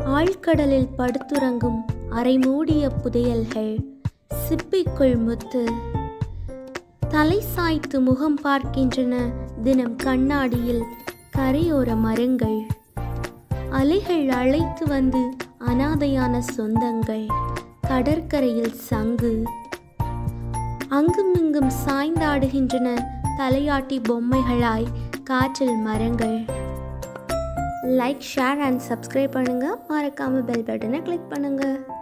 ஆழ்கடலில் படுத்துறங்கும் அரைமூடிய புதையல்கள் சிப்பிக்குள் முத்து தலை சாய்த்து முகம் பார்க்கின்றன தினம் கண்ணாடியில் கரையோர மரங்கள் அலைகள் அழைத்து வந்து அனாதையான சொந்தங்கள் கடற்கரையில் சங்கு அங்குமிங்கும் சாய்ந்தாடுகின்றன தலையாட்டி பொம்மைகளாய் காற்றில் மரங்கள் லைக் ஷேர் அண்ட் சப்ஸ்கிரைப் பண்ணுங்கள் மறக்காமல் பெல் பட்டனை கிளிக் பண்ணுங்கள்